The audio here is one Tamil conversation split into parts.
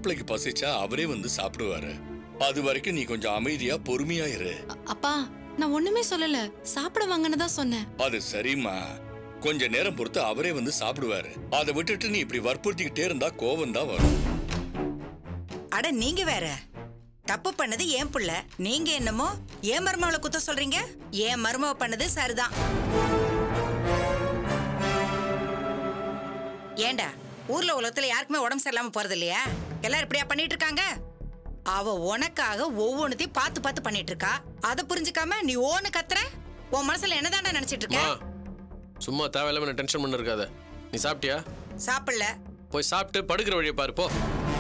மாப்பிள்ளைக்கு பசிச்சா அவரே வந்து சாப்பிடுவாரு அது வரைக்கும் நீ கொஞ்சம் அமைதியா பொறுமையா இரு அ- அப்பா நான் ஒண்ணுமே சொல்லல சாப்பிட வாங்கன்னு தான் சொன்னேன் அது சரிம்மா கொஞ்ச நேரம் பொறுத்து அவரே வந்து சாப்பிடுவாரு அதை விட்டுட்டு நீ இப்படி வற்புறுத்திக்கிட்டே இருந்தா கோவம் தான் வரும் அட நீங்க வேற தப்பு பண்ணது ஏன் புள்ள நீங்க என்னமோ ஏன் மருமவளை குத்த சொல்றீங்க ஏன் மருமவ பண்ணது சரிதான் ஏண்டா ஊர்ல உலகத்துல யாருக்குமே உடம்பு சரியில்லாம போறது இல்லையா எல்லாரும் இப்படியா பண்ணிட்டு இருக்காங்க அவ உனக்காக ஒவ்வொன்னுத்தையும் பார்த்து பார்த்து பண்ணிட்டு இருக்கா அதை புரிஞ்சுக்காம நீ ஓன்னு கத்துற உன் மனசுல என்னதான்டா நினைச்சிட்டு இருக்க அம்மா சும்மா தேவையில்லாம நான் டென்ஷன் பண்ண இருக்காத நீ சாப்பிட்டியா சாப்பிடல போய் சாப்பிட்டு படுக்கிற வழியை பாரு போ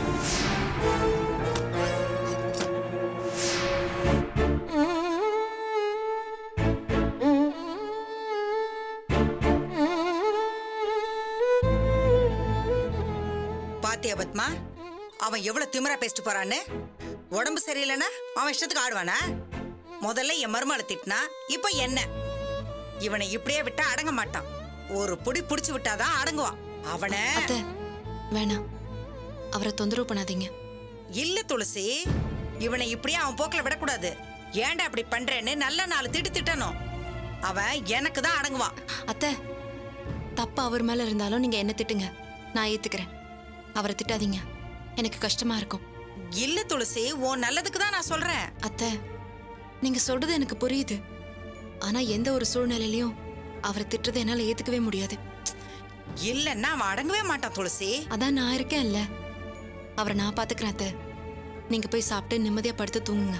பாத்தியா பத்மா அவன் எவ்வளவு திமிரா பேசிட்டு போறான்னு உடம்பு சரியில்லைன்னா அவன் இஷ்டத்துக்கு ஆடுவானா முதல்ல என் மருமகளை திட்டினா இப்ப என்ன இவனை இப்படியே விட்டா அடங்க மாட்டான் ஒரு புடி புடிச்சு விட்டாதான் அடங்குவான் அவனை அத்தை வேணாம் அவரை தொந்தரவு பண்ணாதீங்க இல்ல துளசி இவனை இப்படியே அவன் போக்கில் விடக்கூடாது ஏன்டா அப்படி பண்றேன்னு நல்ல நாலு திட்டு திட்டணும் அவன் எனக்கு தான் அடங்குவான் அத்தை தப்பு அவர் மேல இருந்தாலும் நீங்க என்ன திட்டுங்க நான் ஏத்துக்கிறேன் அவரை திட்டாதீங்க எனக்கு கஷ்டமா இருக்கும் இல்ல துளசி உன் நல்லதுக்கு தான் நான் சொல்றேன் அத்தை நீங்க சொல்றது எனக்கு புரியுது ஆனா எந்த ஒரு சூழ்நிலையிலயும் அவரை திட்டுறதை என்னால ஏத்துக்கவே முடியாது இல்லன்னா அவன் அடங்கவே மாட்டான் துளசி அதான் நான் இருக்கேன்ல அவரை நான் பாத்துக்கிறேன் அத்தை நீங்க போய் சாப்பிட்டு நிம்மதியா படுத்து தூங்குங்க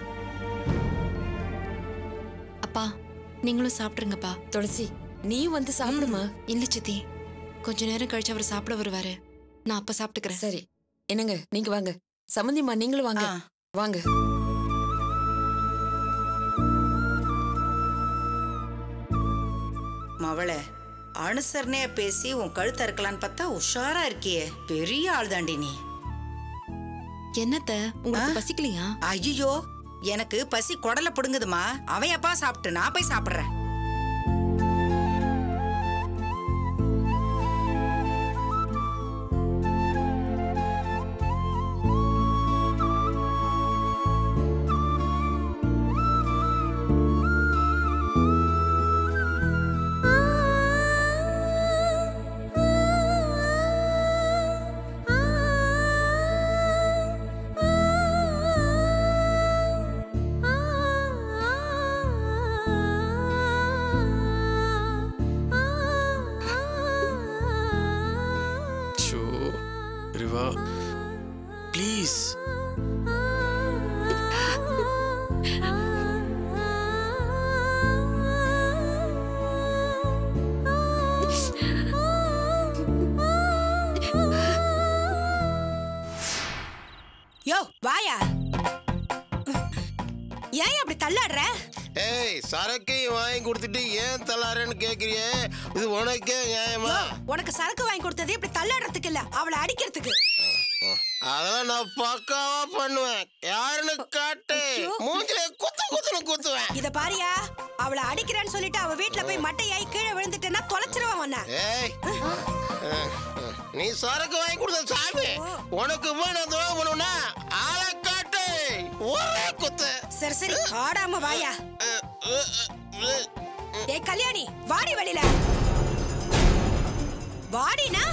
அப்பா நீங்களும் சாப்பிட்டுருங்கப்பா துளசி நீ வந்து சாப்பிடுமா இல்ல சித்தி கொஞ்ச நேரம் கழிச்சு அவர் சாப்பிட வருவாரு நான் அப்ப சாப்பிட்டுக்கிறேன் சரி என்னங்க நீங்க வாங்க சம்மந்திம்மா நீங்களும் வாங்க ஆ. வாங்க மவளை அனுசரணையா பேசி உன் கழுத்த இருக்கலான்னு பார்த்தா உஷாரா இருக்கியே பெரிய ஆள் தாண்டி நீ என்னத்த உங்களுக்கு பசிக்கலையா ஐயோ எனக்கு பசி குடல புடுங்குதுமா அவன் அப்பா சாப்பிட்டு நான் போய் சாப்பிடுறேன் ஷோ ரிவா ப்ளீஸ் யோ வாயா ஏன் அப்படி தள்ளாடுற ஏய் சரக்கையும் வாங்கி கொடுத்துட்டு ஏன் தள்ளாரன்னு கேக்குறியே இது உனக்கே நியாயமா உனக்கு சரக்கு வாங்கி கொடுத்தது இப்படி தள்ளாடுறதுக்கு இல்ல அவளை அடிக்கிறதுக்கு அதெல்லாம் நான் பக்காவா பண்ணுவேன் யாருன்னு காட்டு மூஞ்சில குத்து குத்துன்னு குத்துவேன் இத பாரியா அவளை அடிக்கிறேன்னு சொல்லிட்டு அவ வீட்ல போய் மட்டையாய் கீழே விழுந்துட்டேன்னா தொலைச்சிருவான் உன்னை ஏய் அஹ், அஹ், நீ சரக்கு வாங்கி கொடுத்த சாமி உனக்கு போய் நான் துரோகம் பண்ணுவேனா ஆளை காட்டு ஒரே குத்து சரி சரி ஆடாம வாயா அஹ், அஹ், அஹ், ஏய் கல்யாணி வாடி வெளியில வாடினா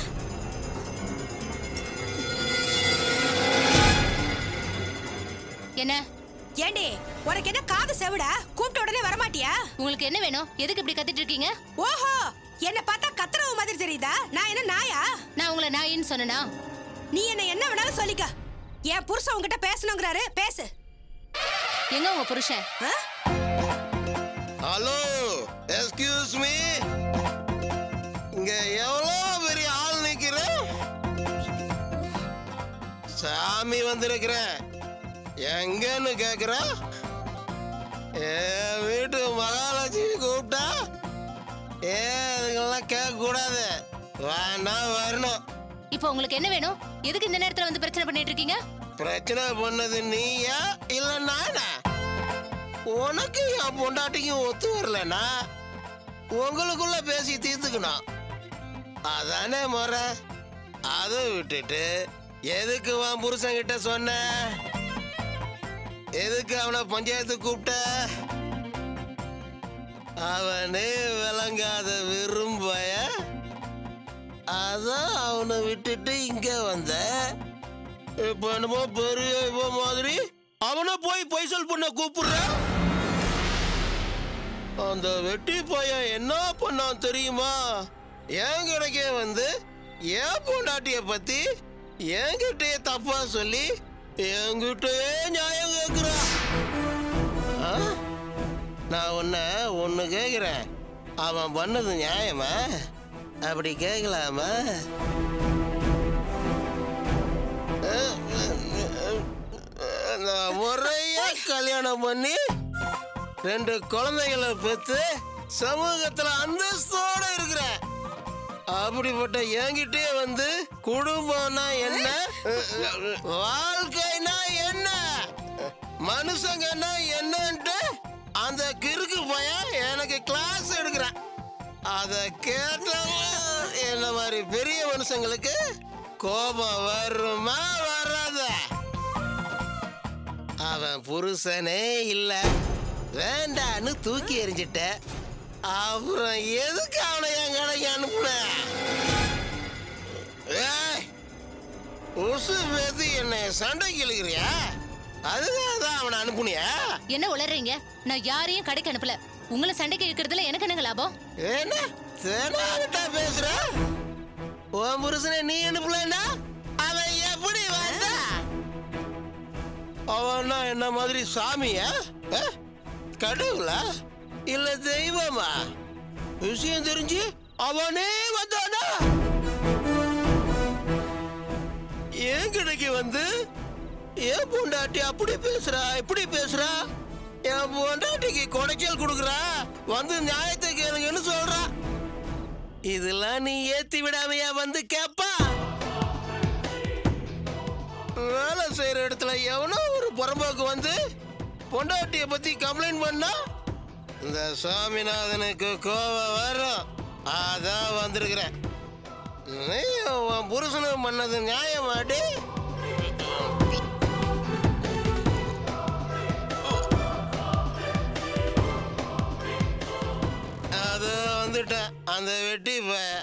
என்ன ஏண்டி உனக்கு என்ன காது செவிடா கூப்பிட்ட உடனே வரமாட்டியா உங்களுக்கு என்ன வேணும் எதுக்கு இப்படி கத்திட்டு இருக்கீங்க ஓஹோ என்ன பார்த்தா கத்துறவ மாதிரி தெரியுதா நான் என்ன நாயா நான் உங்களை நாயின்னு சொன்னனா நீ என்ன என்ன வேணாலும் சொல்லிக்க என் புருஷன் உன்கிட்ட பேசணுங்கிறாரு பேசு எங்க உங்க புருஷன் ஆ? ஹலோ எஸ்கியூஸ் மீ இங்க எவ்வளோ பெரிய ஆள் நிக்கிற சாமி வந்திருக்கிற எங்கன்னு கேக்குற என் வீட்டு மகாலட்சுமி கூப்பிட்டா ஏன் இதுக்கெல்லாம் கேட்க கூடாது வேணாம் வரணும் இப்போ உங்களுக்கு என்ன வேணும் எதுக்கு இந்த நேரத்துல வந்து பிரச்சனை பண்ணிட்டு இருக்கீங்க பிரச்சனை பண்ணது நீயா இல்ல நானா உனக்கு என் பொண்டாட்டிக்கும் ஒத்து வரலனா உங்களுக்குள்ள பேசி தீர்த்துக்கணும் அதானே முறை அதை விட்டுட்டு எதுக்கு உன் புருஷன் கிட்ட சொன்ன எதுக்கு அவனை பஞ்சாயத்து கூப்பிட்ட அவனே விளங்காத விரும்பய அதான் அவனை விட்டுட்டு இங்க வந்த இப்ப என்னமோ பெரிய இவ மாதிரி அவனை போய் பொய்சல் பண்ண கூப்பிடுற அந்த வெட்டி பையன் என்ன பண்ணான் தெரியுமா என் கடைக்கே வந்து என் பொண்டாட்டிய பத்தி என்கிட்டயே தப்பா சொல்லி என்கிட்டயே நியாயம் கேட்கிறான் ஆ? நான் உன்ன ஒன்று கேட்குறேன் அவன் பண்ணது நியாயமா அப்படி கேட்கலாமா நான் முறையா கல்யாணம் பண்ணி ரெண்டு குழந்தைகளை பெற்று சமூகத்துல அந்தஸ்தோட இருக்கிறேன் அப்படிப்பட்ட என்கிட்டே வந்து குடும்பம்னா என்ன வாழ்க்கைனா என்ன மனுஷங்கன்னா என்னன்ட்டு அந்த கிறுக்கு பையன் எனக்கு கிளாஸ் எடுக்கிறான் அத கேட்டவங்க என்ன மாதிரி பெரிய மனுஷங்களுக்கு கோபம் வருமா வராதா அவன் புருஷனே இல்ல வேண்டான்னு தூக்கி எறிஞ்சிட்ட அப்புறம் எதுக்கு அவனை என் கடைக்கு அனுப்புன ஏய், உசு பேசி என்னை சண்டைக்கு இழுக்கிறியா அதுக்காக தான் அவனை அனுப்புனியா என்ன உளறீங்க நான் யாரையும் கடைக்கு அனுப்பல உங்களை சண்டைக்கு இழுக்கிறதுல எனக்கு என்னங்க லாபம் என்ன தெனாவிட்டா பேசுற உன் புருஷனை நீ அனுப்பலன்னா அவன் எப்படி வந்தா அவன்னா என்ன மாதிரி சாமியா அஹ்? கடவுளா இல்ல தெய்வமா விஷயம் தெரிஞ்சு அவனே வந்தானா என் கடைக்கு வந்து என் பொண்டாட்டி அப்படி பேசுறா இப்படி பேசுறா என் பொண்டாட்டிக்கு குடைச்சல் கொடுக்குறா வந்து நியாயத்தை கேளுங்கன்னு சொல்றா இதெல்லாம் நீ ஏத்தி விடாமையா வந்து கேப்பா வேலை செய்யற இடத்துல எவனோ ஒரு புறம்போக்கு வந்து பொண்டாட்டிய பத்தி கம்ப்ளைண்ட் பண்ணா இந்த சுவாமிநாதனுக்கு கோவம் வரும் அதான் வந்திருக்கிறேன் நீ உன் புருஷனுக்கு பண்ணது நியாயமாடி அது வந்துட்டேன் அந்த வெட்டி பய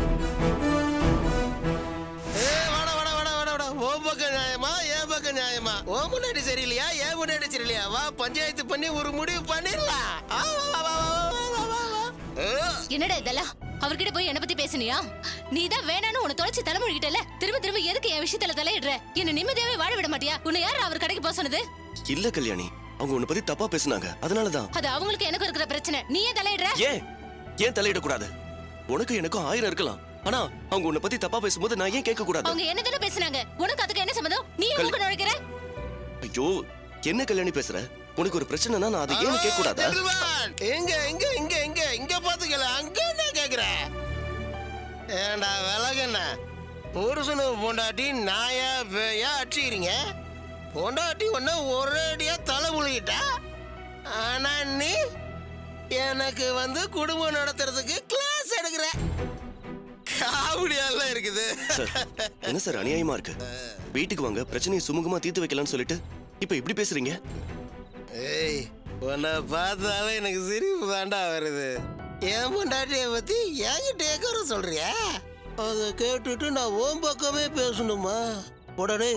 ஏய், வாடா, வாடா, வாடா, வாடா, வாடா. உன் பக்கம் நியாயமா என் பக்கம் நியாயமா உன் முன்னாடி சரியில்லையா என் முன்னாடி சரியில்லையா வா பஞ்சாயத்து பண்ணி ஒரு முடிவு பண்ணிடலாம் ஆ, வா, வா, வா, வா, வா, வா, வா, வா. ஏ, என்னடா இதெல்லாம் அவர்கிட்ட போய் என்ன பத்தி பேசுனியா நீ தான் வேணான்னு உன்னை தொலைச்சு தலைமொழிகிட்டல திரும்ப திரும்ப எதுக்கு என் விஷயத்துல தலையிடுற என்ன நிம்மதியாவே வாழ விட மாட்டியா உன்னை யார் அவர் கடைக்கு போக சொன்னது இல்ல கல்யாணி அவங்க உன்னை பத்தி தப்பா பேசுனாங்க அதனாலதான் அது அவங்களுக்கு எனக்கு இருக்கிற பிரச்சனை நீ ஏன் தலையிடுற ஏன் ஏன் தலையிடக்கூடாது உனக்கு எனக்கும் ஆயிரம் இருக்கலாம் ஆனா அவங்க உன்னை பத்தி தப்பா பேசும்போது நான் ஏன் கேட்க கூடாது அவங்க என்ன தானே பேசுனாங்க உனக்கு அதுக்கு என்ன சம்மதம் நீ ஏன் மூக்க நுழைக்கிற ஐயோ என்ன கல்யாணி பேசுற உனக்கு ஒரு பிரச்சனைனா நான் அதை ஏன் கேட்க கூடாதா gentleman, இங்க இங்க இங்க இங்க இங்க பாத்துக்கல அங்க என்ன கேக்குற ஏண்டா விலகண்ண புருஷனு பொண்டாட்டி நாயா பேயா அடிச்சுக்கிறீங்க பொண்டாட்டி ஒண்ணு ஒரேடியா தலை முழுகிட்டா ஆனா நீ எனக்கு வந்து குடும்பம் நடத்துறதுக்கு கிளாஸ் எடுக்கிற காமெடியாலாம் இருக்குது சார் என்ன சார் அநியாயமா இருக்கு வீட்டுக்கு வாங்க பிரச்சனையை சுமூகமா தீர்த்து வைக்கலாம்னு சொல்லிட்டு இப்ப இப்படி பேசுறீங்க ஏய் உன்னை பார்த்தாலே எனக்கு சிரிப்பு தாண்டா வருது என் பொண்டாட்டிய பத்தி என்கிட்ட கேட்கற சொல்றியா அதை கேட்டுட்டு நான் உன் பக்கமே பேசணுமா உடனே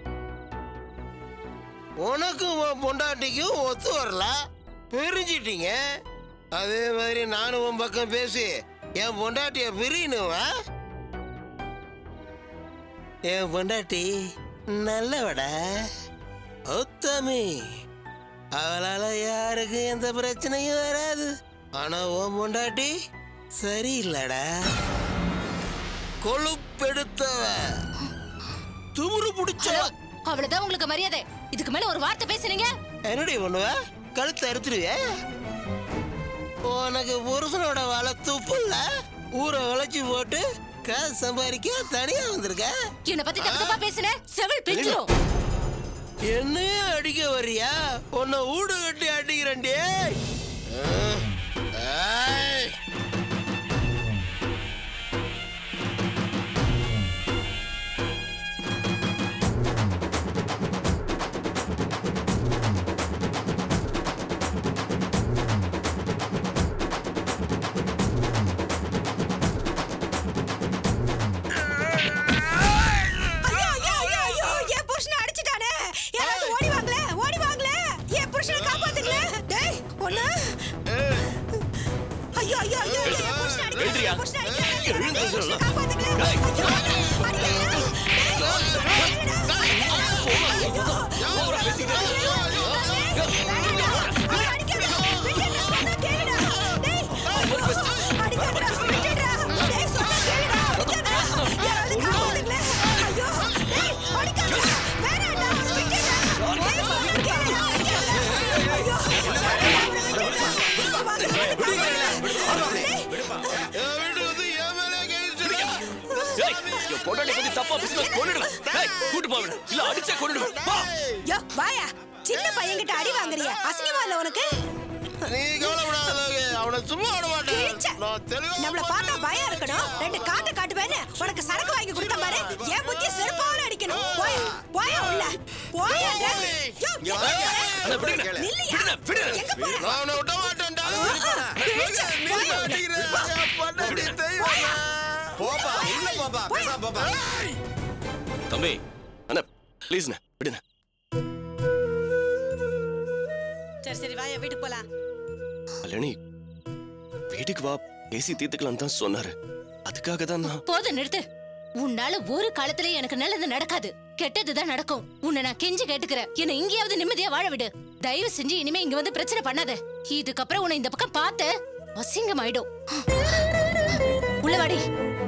உனக்கும் உன் பொண்டாட்டிக்கும் ஒத்து வரல பிரிஞ்சிட்டீங்க அதே மாதிரி நானும் உன் பக்கம் பேசி என் பொண்டாட்டிய பிரியணுமா என் பொண்டாட்டி நல்லவடா உத்தமி அவளால யாருக்கும் எந்த பிரச்சனையும் வராது ஆனா உன் பொண்டாட்டி சரியில்லடா கொழுப்பெடுத்தவ துமுறு பிடிச்சவ அவ்வளவுதான் உங்களுக்கு மரியாதை இதுக்கு மேல ஒரு வார்த்தை பேசுனீங்க என்னடி பண்ணுவ கழுத்தை அறுத்துருவிய உனக்கு புருஷனோட வலை துப்புல்ல ஊரை வளைச்சு போட்டு காசு சம்பாதிக்க தனியா வந்திருக்க என்ன பத்தி தப்பு தப்பா பேசுன செவல் பிஞ்சிரும் என்னையே அடிக்க வர்றியா உன்னை ஊடு கட்டி அடிக்கிறேன்டி ஏய். என் வீட்டுக்கு வந்து என் மேலே கை வச்சிருக்க. ஏய், என் பொண்டாட்டி பத்தி தப்பா பேசினா கொன்னுடுவேன் ஏய், கூட்டு போவேன் இல்ல அடிச்சே கொன்னுடுவேன் வா யோ வாயா சின்ன பையன்கிட்ட அடி வாங்குறிய அசிங்கமா இல்ல உனக்கு நீ கவலைப்படாத லோகி. அவனை சும்மா விட கிழிச்ச. மாட்டேன் நான் தெளிவா நம்மள பார்த்தா பயம் இருக்கணும் ரெண்டு காட்டு காட்டுவேன்னு உனக்கு சரக்கு வாங்கி கொடுத்த பாரு என் புத்திய செருப்பால அடிக்கணும் போயா போயா உள்ள போயா டேய். யோ, எங்க போற? அண்ணா, விடுங்க. நில்லுயா. விடுங்க, விடுங்க. எங்க போற? நான் அவனை விட மாட்டேன்டா. கிழிச்ச. நீ போயா உள்ள. மாட்டிக்கிற. என் பொண்டாட்டி தெய்வம். போப்பா உள்ள போப்பா பேசாம போப்பா தம்பி அண்ணா ப்ளீஸ்ண்ணே விடுண்ணே சரி சரி வாயா வீட்டுக்கு போலாம் கல்யாணி வீட்டுக்கு வா பேசி தீர்த்துக்கலாம் தான் சொன்னாரு அதுக்காக தான் நான் போதும் நிறுத்து உன்னால ஒரு காலத்துல எனக்கு நல்லது நடக்காது கெட்டதுதான் நடக்கும் உன்னை நான் கெஞ்சி கேட்டுக்கிறேன் என்ன இங்கேயாவது நிம்மதியா வாழ விடு தயவு செஞ்சு இனிமே இங்க வந்து பிரச்சனை பண்ணாத இதுக்கப்புறம் உன்னை இந்த பக்கம் பார்த்த அசிங்கமாயிடும் உள்ள வாடி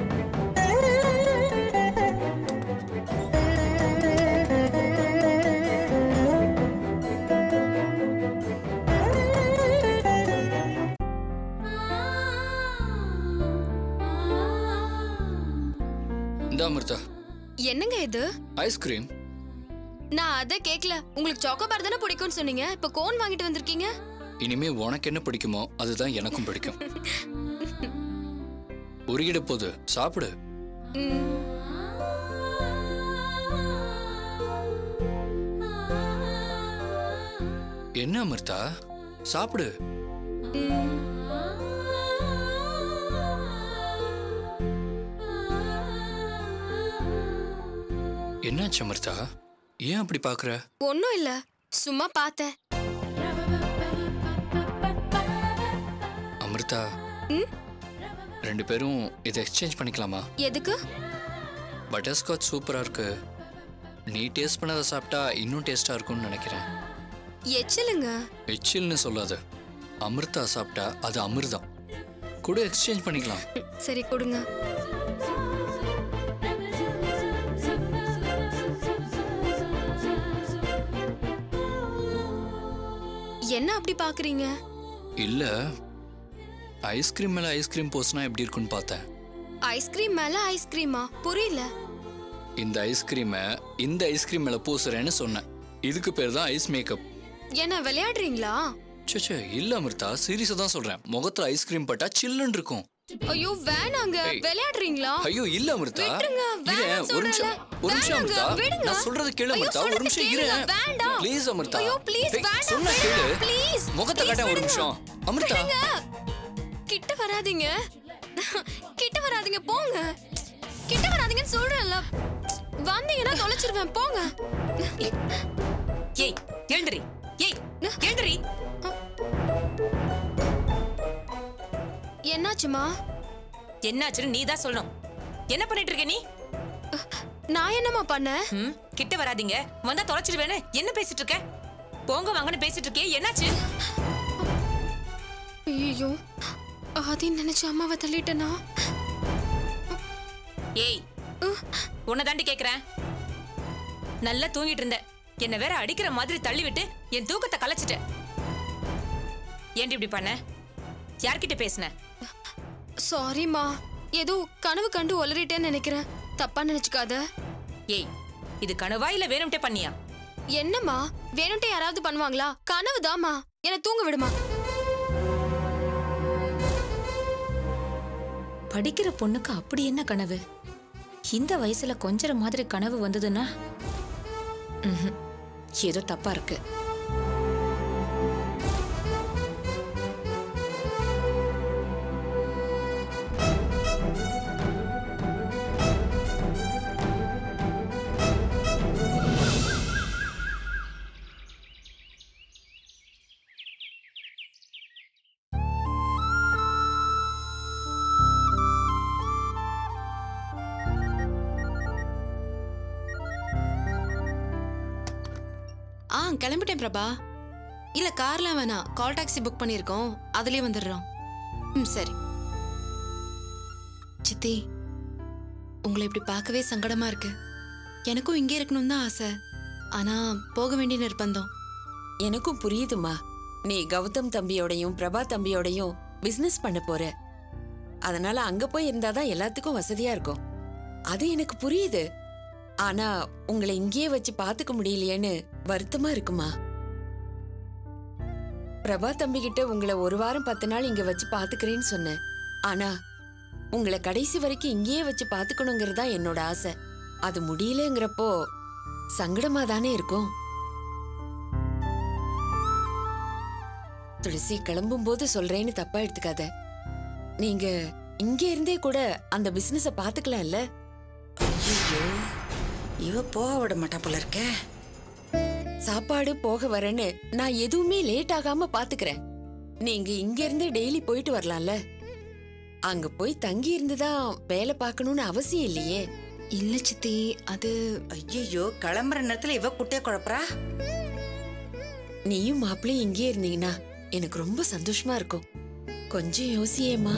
இந்த அமிர்தா என்னங்க இது ஐஸ்கிரீம் நான் அதை கேட்கல உங்களுக்கு சாக்கோபார் தானே பிடிக்கும்னு சொன்னீங்க இப்ப கோன் வாங்கிட்டு வந்திருக்கீங்க இனிமே உனக்கு என்ன பிடிக்குமோ அதுதான் எனக்கும் பிடிக்கும் உருகிட போது சாப்பிடு என்ன அமிர்தா சாப்பிடு என்னாச்சு அமிர்தா ஏன் அப்படி பாக்குற ஒன்றும் இல்ல சும்மா பார்த்தேன் அமிர்தா ரெண்டு பேரும் இதை எக்ஸ்சேஞ்ச் பண்ணிக்கலாமா எதுக்கு பட்டர்ஸ்காட்ச் சூப்பரா இருக்கு நீ டேஸ்ட் பண்ணதை சாப்பிட்டா இன்னும் டேஸ்டா இருக்கும்னு நினைக்கிறேன் எச்சிலுங்க எச்சில்னு சொல்லாத அமிர்தா சாப்பிட்டா அது அமிர்தம் கூட எக்ஸ்சேஞ்ச் பண்ணிக்கலாம் சரி கொடுங்க என்ன அப்படி பாக்குறீங்க இல்ல ஐஸ்கிரீம் மேல ஐஸ்கிரீம் போஸ்னா எப்படி இருக்கும்னு பார்த்தேன் ஐஸ்கிரீம் மேல ஐஸ்கிரீமா புரியல இந்த ஐஸ்கிரீமை இந்த ஐஸ்கிரீம் மேல பூசுறேன்னு சொன்னேன் இதுக்கு பேர் தான் ஐஸ் மேக்கப் என்ன விளையாடுறீங்களா சே இல்ல அமிர்தா சீரியஸா தான் சொல்றேன் முகத்துல ஐஸ்கிரீம் பட்டா சில்லுன்னு இருக்கும் ஐயோ வேணாங்க ஏய். விளையாடுறீங்களா ஐயோ இல்ல அமிர்தா விட்டுருங்க, இரு, வேணாம் ஒரு நிமிஷம் சொல்றேன்ல. ஒரு நிமிஷம் வேணாங்க, அமிர்தா விடுங்க. நான் சொல்றது கேளு ஐயோ, அமிர்தா ஒரு சொல்றது நிமிஷம் இரு கேளுங்க, வேண்டாம். ப்ளீஸ் அமிர்தா ஐயோ, please, ஏய், வேண்டாம், சொன்னா வேண்டாம், கேளு please, முகத்தை please, காட்ட ஒரு விடுங்க. நிமிஷம் அமிர்தா விடுங்க. கிட்ட வராதீங்க கிட்ட வராதீங்க போங்க கிட்ட வராதீங்கன்னு சொல்றேன்ல வந்தீங்கன்னா தொலைச்சிருவேன் போங்க ஏய் எழுந்திரி ஏய் எழுந்திரி என்னாச்சுமா என்னாச்சுன்னு நீ தான் சொல்லணும் என்ன பண்ணிட்டு இருக்க நீ நான் என்னம்மா பண்ணேன் ம், கிட்ட வராதீங்க வந்தா தொலைச்சிடுவேன்னு என்ன பேசிட்டு இருக்க போங்க வாங்கன்னு பேசிட்டு இருக்கே என்னாச்சு ஐயோ ஆதின்னு நினைச்சு அம்மாவை தள்ளிட்டேனா ஏய் உன்னை தாண்டி கேக்குறேன் நல்லா தூங்கிட்டு இருந்த என்ன வேற அடிக்கிற மாதிரி தள்ளி விட்டு என் தூக்கத்தை கலைச்சிட்ட ஏன்டி இப்படி பண்ண யார்கிட்ட பேசுன சாரிம்மா ஏதோ கனவு கண்டு ஒளறிட்டேன்னு நினைக்கிறேன் தப்பா நினைச்சுக்காத ஏய் இது கனவா இல்ல வேணும்ட்டே பண்ணியா என்னம்மா வேணும்ட்டே யாராவது பண்ணுவாங்களா கனவுதாம்மா என்னை தூங்க விடுமா படிக்கிற பொண்ணுக்கு அப்படி என்ன கனவு இந்த வயசுல கொஞ்சற மாதிரி கனவு வந்ததுன்னா ம்ஹும். ஏதோ தப்பா இருக்கு கிளம்பிட்டேன் பிரபா இல்ல கார்லாம் வேணாம் கால் டாக்ஸி புக் பண்ணியிருக்கோம் அதுலயே வந்துடுறோம் ம் சரி சித்தி உங்களை இப்படி பார்க்கவே சங்கடமா இருக்கு எனக்கும் இங்கே இருக்கணும் தான் ஆசை ஆனா போக வேண்டிய நிர்பந்தம் எனக்கும் புரியுதுமா நீ கௌதம் தம்பியோடையும் பிரபா தம்பியோடையும் பிசினஸ் பண்ண போற அதனால அங்க போய் இருந்தாதான் எல்லாத்துக்கும் வசதியா இருக்கும் அது எனக்கு புரியுது ஆனா உங்களை இங்கேயே வச்சு பாத்துக்க முடியலையேன்னு வருத்தமா இருக்குமா பிரபா தம்பி கிட்ட உங்களை ஒரு வாரம் பத்து நாள் இங்க வச்சு பாத்துக்கிறேன்னு சொன்னேன் ஆனா உங்களை கடைசி வரைக்கும் இங்கேயே வச்சு பாத்துக்கணுங்கிறதா என்னோட ஆசை அது முடியலங்கிறப்போ சங்கடமா தானே இருக்கும் துளசி கிளம்பும் போது சொல்றேன்னு தப்பா எடுத்துக்காத நீங்க இங்க இருந்தே கூட அந்த பிசினஸ பாத்துக்கலாம்ல ஐயோ இவ போக விட மாட்டா போல இருக்க சாப்பாடு போக வரேன்னு நான் எதுவுமே லேட் ஆகாம பாத்துக்கிறேன் நீங்க இங்க இருந்து டெய்லி போயிட்டு வரலாம்ல அங்க போய் தங்கி இருந்துதான் வேலை பார்க்கணும்னு அவசியம் இல்லையே இல்ல சித்தி அது ஐயோ கிளம்புற நேரத்துல இவ குட்டைய குழப்பறா நீயும் மாப்பிளையும் இங்கே இருந்தீங்கன்னா எனக்கு ரொம்ப சந்தோஷமா இருக்கும் கொஞ்சம் யோசியேம்மா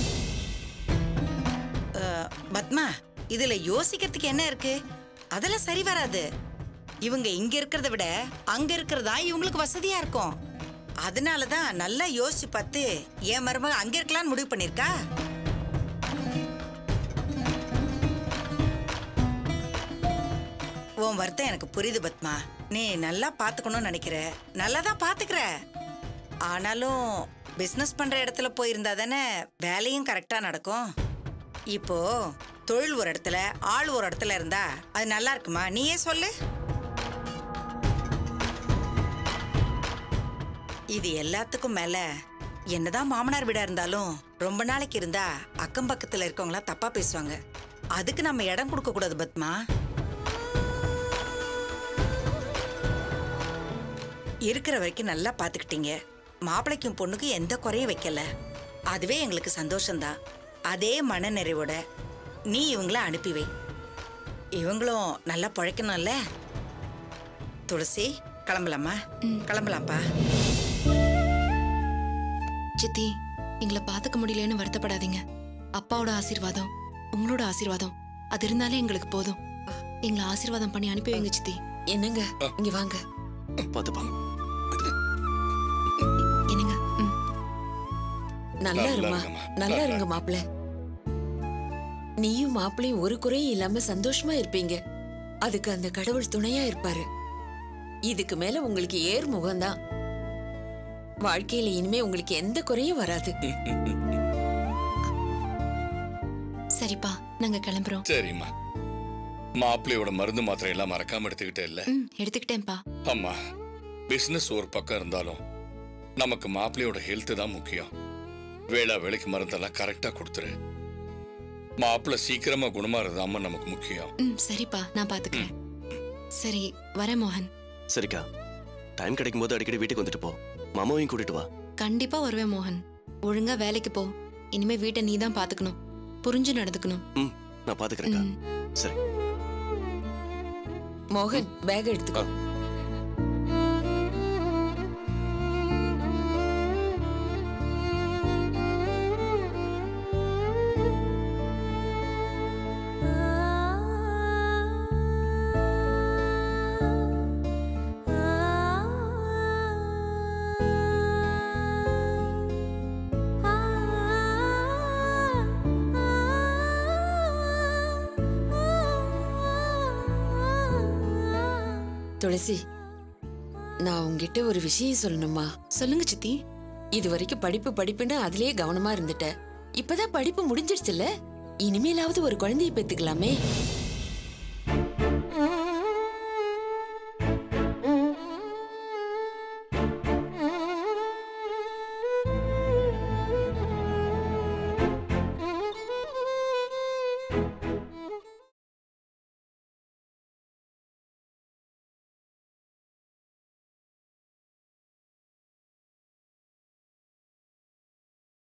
அஹ், பத்மா இதுல யோசிக்கிறதுக்கு என்ன இருக்கு அதெல்லாம் சரி வராது இவங்க இங்க இருக்கிறத விட அங்க இருக்கிறதா இவங்களுக்கு வசதியா இருக்கும் அதனால தான் நல்லா யோசிச்சு பார்த்து என் மருமக அங்க இருக்கலாம்னு முடிவு பண்ணிருக்கா உன் வருத்தம் எனக்கு புரியுது பத்மா நீ நல்லா பாத்துக்கணும்னு நினைக்கிற நல்லா தான் பாத்துக்கிற ஆனாலும் பிசினஸ் பண்ற இடத்துல போயிருந்தா தானே வேலையும் கரெக்டா நடக்கும் இப்போ தொழில் ஒரு இடத்துல ஆள் ஒரு இடத்துல இருந்தா அது நல்லா இருக்குமா நீயே சொல்லு இது எல்லாத்துக்கும் மேல என்னதான் மாமனார் வீடா இருந்தாலும் ரொம்ப நாளைக்கு இருந்தா அக்கம் பக்கத்துல இருக்கவங்களா தப்பா பேசுவாங்க அதுக்கு நம்ம இடம் கொடுக்க கூடாது பத்மா இருக்கிற வரைக்கும் நல்லா பாத்துக்கிட்டீங்க மாப்பிளைக்கும் பொண்ணுக்கும் எந்த குறையும் வைக்கல அதுவே எங்களுக்கு சந்தோஷம்தான் அதே மன நிறைவோட நீ இவங்கள அனுப்பி வை இவங்களும் நல்லா பழைக்கணும்ல துளசி கிளம்பலாமா கிளம்பலாம்ப்பா சித்தி எங்களை பார்த்துக்க முடியலன்னு வருத்தப்படாதீங்க அப்பாவோட ஆசீர்வாதம் உங்களோட ஆசீர்வாதம் அது இருந்தாலே எங்களுக்கு போதும் எங்களை ஆசீர்வாதம் பண்ணி அனுப்பி வைங்க சித்தி என்னங்க இங்க வாங்க பாத்துப்பா என்னங்க ம். நல்லா நல்லா இருமா இருங்கம்மா. நல்லா நல்லா இருங்க மாப்பிள்ள நீயும் மாப்பிளையும் ஒரு குறையும் இல்லாம சந்தோஷமா இருப்பீங்க அதுக்கு அந்த கடவுள் துணையா இருப்பாரு இதுக்கு மேல உங்களுக்கு ஏர் முகம்தான் வாழ்க்கையில இனிமே உங்களுக்கு எந்த குறையும் வராது சரிப்பா நாங்க கிளம்புறோம் சரிம்மா மாப்பிள்ளையோட மருந்து மாத்திரை எல்லாம் மறக்காம எடுத்துக்கிட்டே இல்ல ம் எடுத்துக்கிட்டேன்ப்பா அம்மா பிசினஸ் ஒரு பக்கம் இருந்தாலும் நமக்கு மாப்பிள்ளையோட ஹெல்த் தான் முக்கியம் வேளா வேலைக்கு மருந்தெல்லாம் கரெக்டா கொடுத்துரு மாப்பிள்ளை சீக்கிரமா குணமாறதாம நமக்கு முக்கியம் ம் சரிப்பா நான் பாத்துக்கிறேன் சரி வரேன் மோகன் சரிக்கா டைம் கிடைக்கும் போது அடிக்கடி வீட்டுக்கு வந்துட்டு போ மாமாவையும் கூட்டிட்டு வா கண்டிப்பா வருவேன் மோகன் ஒழுங்கா வேலைக்கு போ இனிமே வீட்டை நீ தான் பாத்துக்கணும் புரிஞ்சு நடந்துக்கணும் ம் நான் பாத்துக்கிறேன்க்கா ம். சரி மோகன் பேக் எடுத்துக்கோ துளசி நான் உங்ககிட்ட ஒரு விஷயம் சொல்லணுமா சொல்லுங்க சித்தி இது வரைக்கும் படிப்பு படிப்புன்னு அதுலயே கவனமா இருந்துட்ட இப்பதான் படிப்பு முடிஞ்சிடுச்சுல்ல இனிமேலாவது ஒரு குழந்தைய பெத்துக்கலாமே